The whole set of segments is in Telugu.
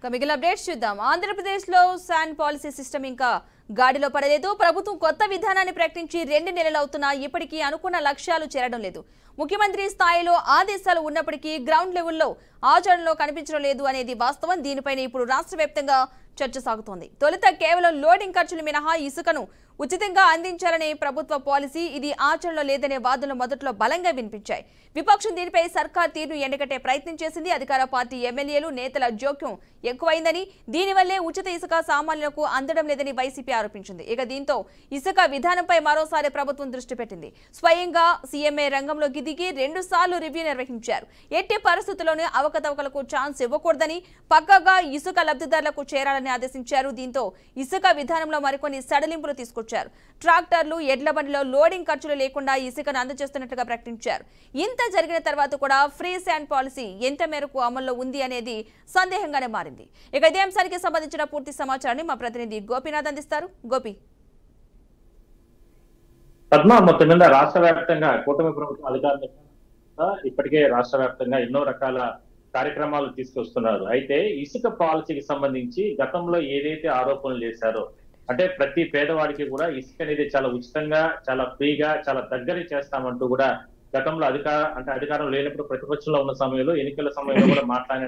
ఇక మిగిలిన అప్డేట్స్ చూద్దాం ఆంధ్రప్రదేశ్లో శాండ్ పాలసీ సిస్టమ్ ఇంకా గాడిలో పడలేదు ప్రభుత్వం కొత్త విధానాన్ని ప్రకటించి రెండు నెలలు అవుతున్నా ఇప్పటికీ అనుకున్న లక్ష్యాలు చేరడం లేదు ముఖ్యమంత్రి స్థాయిలో ఆదేశాలు ఉన్నప్పటికీ గ్రౌండ్ లెవెల్లో ఆచరణలో కనిపించడం లేదు అనేది వాస్తవం దీనిపైన ఇప్పుడు రాష్ట్ర వ్యాప్తంగా చర్చ సాగుతోంది తొలుత కేవలం లోడింగ్ ఖర్చులు మినహా ఇసుకను ఉచితంగా అందించాలనే ప్రభుత్వ పాలసీ ఇది ఆచరణలో లేదనే వాదనలు మొదట్లో బలంగా వినిపించాయి విపక్షం దీనిపై సర్కార్ తీరును ఎండగట్టే ప్రయత్నం చేసింది అధికార పార్టీ ఎమ్మెల్యేలు నేతల జోక్యం ఎక్కువైందని దీనివల్లే ఉచిత ఇసుక సామాన్యులకు అందడం లేదని వైసీపీ ఆరోపించింది ఇక దీంతో ఇసుక విధానంపై మరోసారి ప్రభుత్వం దృష్టి పెట్టింది స్వయంగా సీఎంఏ రంగంలోకి దిగి రెండు సార్లు రివ్యూ నిర్వహించారు ఎట్టి పరిస్థితుల్లోనూ అవకతవకలకు ఛాన్స్ ఇవ్వకూడదని పక్కగా ఇసుక లబ్ధిదారులకు చేరాలని ఆదేశించారు దీంతో ఇసుక విధానంలో మరికొన్ని సడలింపులు తీసుకొచ్చారు ట్రాక్టర్లు ఎడ్ల బండిలో లోడింగ్ ఖర్చులు లేకుండా ఇసుకను అందజేస్తున్నట్టుగా ప్రకటించారు ఇంత జరిగిన తర్వాత కూడా ఫ్రీ శాండ్ పాలసీ ఎంత మేరకు అమల్లో ఉంది అనేది సందేహంగానే మారింది ఇక ఇదే అంశానికి సంబంధించిన పూర్తి సమాచారాన్ని మా ప్రతినిధి గోపీనాథ్ అందిస్తారు గోపి పద్మ మొత్తం మీద రాష్ట్ర వ్యాప్తంగా కూటమి ప్రభుత్వం అధికారులు ఇప్పటికే రాష్ట్ర వ్యాప్తంగా ఎన్నో రకాల కార్యక్రమాలు తీసుకొస్తున్నారు అయితే ఇసుక పాలసీకి సంబంధించి గతంలో ఏదైతే ఆరోపణలు చేశారో అంటే ప్రతి పేదవాడికి కూడా ఇసుక అనేది చాలా ఉచితంగా చాలా ఫ్రీగా చాలా దగ్గర చేస్తామంటూ కూడా గతంలో అధికార అంటే అధికారం లేనప్పుడు ప్రతిపక్షంలో ఉన్న సమయంలో ఎన్నికల సమయంలో కూడా మాట్లాడిన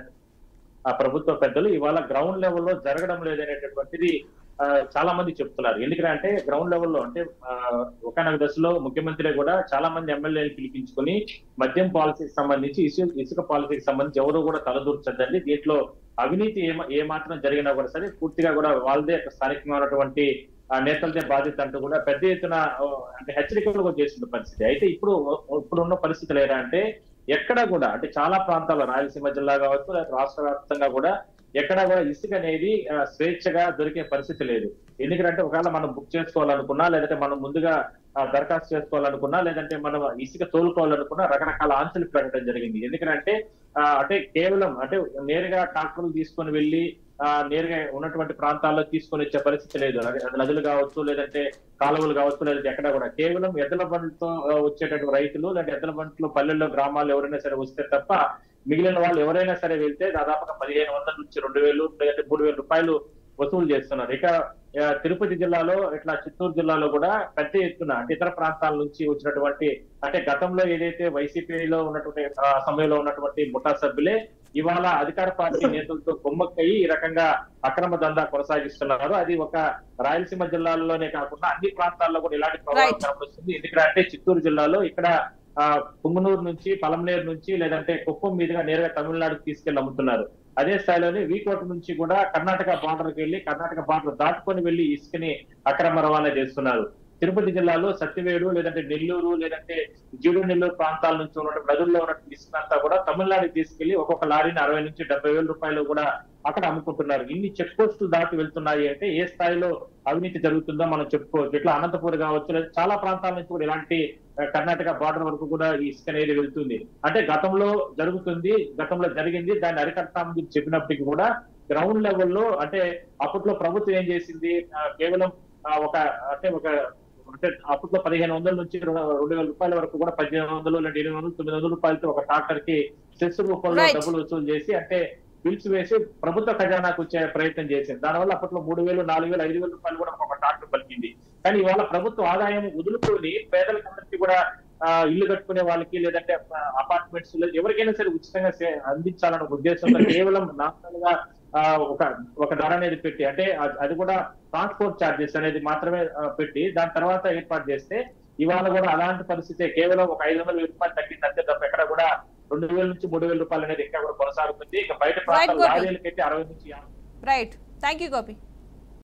ఆ ప్రభుత్వ పెద్దలు ఇవాళ గ్రౌండ్ లెవెల్లో జరగడం లేదనేటటువంటిది ఆ, చాలా మంది చెప్తున్నారు ఎందుకంటే గ్రౌండ్ లెవెల్లో అంటే ఆ, ఒకనొక దశలో ముఖ్యమంత్రి కూడా చాలా మంది ఎమ్మెల్యేలు పిలిపించుకొని మద్యం పాలసీకి సంబంధించి ఇసు ఇసుక పాలసీకి సంబంధించి ఎవరు కూడా తలదూర్చద్దండి దీంట్లో అవినీతి ఏ ఏ మాత్రం జరిగినా కూడా సరే పూర్తిగా కూడా వాళ్ళదే స్థానికంగా ఉన్నటువంటి ఆ నేతలదే బాధ్యత అంటూ కూడా పెద్ద ఎత్తున ఆ, అంటే హెచ్చరికలు కూడా చేసిన పరిస్థితి అయితే ఇప్పుడు ఇప్పుడు ఉన్న పరిస్థితులు ఎలా అంటే ఎక్కడ కూడా అంటే చాలా ప్రాంతాల్లో రాయలసీమ జిల్లా కావచ్చు లేదా రాష్ట్ర వ్యాప్తంగా కూడా ఎక్కడ కూడా ఇసుక అనేది ఆ, స్వేచ్ఛగా దొరికే పరిస్థితి లేదు ఎందుకంటే ఒకవేళ మనం బుక్ చేసుకోవాలనుకున్నా లేదంటే మనం ముందుగా ఆ, దరఖాస్తు చేసుకోవాలనుకున్నా లేదంటే మనం ఇసుక తోలుకోవాలనుకున్నా రకరకాల ఆంక్షలు పెట్టడం జరిగింది ఎందుకంటే ఆ, అంటే కేవలం అంటే నేరుగా ట్రాక్టర్లు తీసుకొని వెళ్ళి ఆ, నేరుగా ఉన్నటువంటి ప్రాంతాల్లో తీసుకొని వచ్చే పరిస్థితి లేదు అది అది నదులు కావచ్చు లేదంటే కాలువలు కావచ్చు లేదంటే ఎక్కడ కూడా కేవలం ఎద్దుల బండితో ఆ, వచ్చేటటువంటి రైతులు లేదంటే ఎద్దుల బండిలో పల్లెల్లో గ్రామాల్లో ఎవరైనా సరే వస్తే తప్ప మిగిలిన వాళ్ళు ఎవరైనా సరే వెళ్తే దాదాపుగా పదిహేను వందల నుంచి రెండు వేలు లేదంటే మూడు వేల రూపాయలు వసూలు చేస్తున్నారు ఇక ఆ, తిరుపతి జిల్లాలో ఇట్లా చిత్తూరు జిల్లాలో కూడా పెద్ద ఎత్తున అంటే ఇతర ప్రాంతాల నుంచి వచ్చినటువంటి అంటే గతంలో ఏదైతే వైసీపీలో ఉన్నటువంటి ఆ, సమయంలో ఉన్నటువంటి ముఠా సభ్యులే ఇవాళ అధికార పార్టీ నేతలతో కుమ్మక్కయి ఈ రకంగా అక్రమ దందా కొనసాగిస్తున్నారు అది ఒక రాయలసీమ జిల్లాలోనే కాకుండా అన్ని ప్రాంతాల్లో కూడా ఇలాంటి ప్రభావం Right. కనబడుతుంది ఎందుకంటే చిత్తూరు జిల్లాలో ఇక్కడ ఆ పుంగనూరు నుంచి పలంనేరు నుంచి లేదంటే కుప్పం మీదుగా నేరుగా తమిళనాడుకు తీసుకెళ్లి అమ్ముతున్నారు అదే స్థాయిలోనే వీకోట నుంచి కూడా కర్ణాటక బార్డర్కి వెళ్లి కర్ణాటక బార్డర్ దాటుకొని వెళ్లి ఇసుకని అక్రమ రవాణా చేస్తున్నారు తిరుపతి జిల్లాలో సత్యవేడు లేదంటే నెల్లూరు లేదంటే జీడు నెల్లూరు ప్రాంతాల నుంచి ఉన్నటువంటి నదుల్లో ఉన్నటువంటి ఇసుక అంతా కూడా తమిళనాడుకి తీసుకెళ్లి ఒక్కొక్క లారీని అరవై నుంచి డెబ్బై వేల రూపాయలు కూడా అక్కడ అమ్ముకుంటున్నారు ఇన్ని చెక్ పోస్టులు దాటి వెళ్తున్నాయి అంటే ఏ స్థాయిలో అవినీతి జరుగుతుందో మనం చెప్పుకోవచ్చు ఇట్లా అనంతపూర్ కావచ్చు లేదా చాలా ప్రాంతాల నుంచి కూడా ఇలాంటి ఆ, కర్ణాటక బార్డర్ వరకు కూడా ఈ ఇసుక అనేది వెళ్తుంది అంటే గతంలో జరుగుతుంది గతంలో జరిగింది దాన్ని అరికడతామని చెప్పి చెప్పినప్పటికీ కూడా గ్రౌండ్ లెవెల్లో అంటే అప్పట్లో ప్రభుత్వం ఏం చేసింది ఆ, కేవలం ఆ, ఒక అంటే ఒక అంటే అప్పట్లో పదిహేను వందల నుంచి రెండు రెండు వేల రూపాయల వరకు కూడా పద్దెనిమిది వందలు లేదా ఎనిమిది వందలు తొమ్మిది వందల రూపాయలతో ఒక ట్రాక్టర్ కి సెస్ రూపంలో Right. డబ్బులు వసూలు చేసి అంటే బిల్స్ వేసి ప్రభుత్వ ఖజానాకు వచ్చే ప్రయత్నం చేసింది దానివల్ల అప్పట్లో మూడు వేలు నాలుగు వేలు ఐదు వేల రూపాయలు కూడా ఒక ట్రాక్టర్ పలికింది కానీ ఇవాళ ప్రభుత్వ ఆదాయం వదులుకొని పేదలకందరికీ కూడా ఆ, ఇల్లు కట్టుకునే వాళ్ళకి లేదంటే అపార్ట్మెంట్స్ ఎవరికైనా సరే ఉచితంగా సే- అందించాలన్న ఒక ఉద్దేశంతో కేవలం నార్మల్ గా ఆ, ఒక ఒక ధర అనేది పెట్టి అంటే అది- అది కూడా ట్రాన్స్పోర్ట్ ఛార్జెస్ అనేది మాత్రమే ఆ, పెట్టి దాని తర్వాత ఏర్పాటు చేస్తే ఇవాళ కూడా అలాంటి పరిస్థితి కేవలం ఒక ఐదు వందల వెయ్యి రూపాయలు తగ్గింది అంతే తప్ప ఎక్కడ కూడా రెండు వేల నుంచి మూడు వేల రూపాయలు అనేది ఇంకా కూడా కొనసాగుతుంది ఇక బయట ప్రాంతాల గోపి. లారీలకైతే అరవై నుంచి యాభై రైట్ థ్యాంక్ యూ గోపి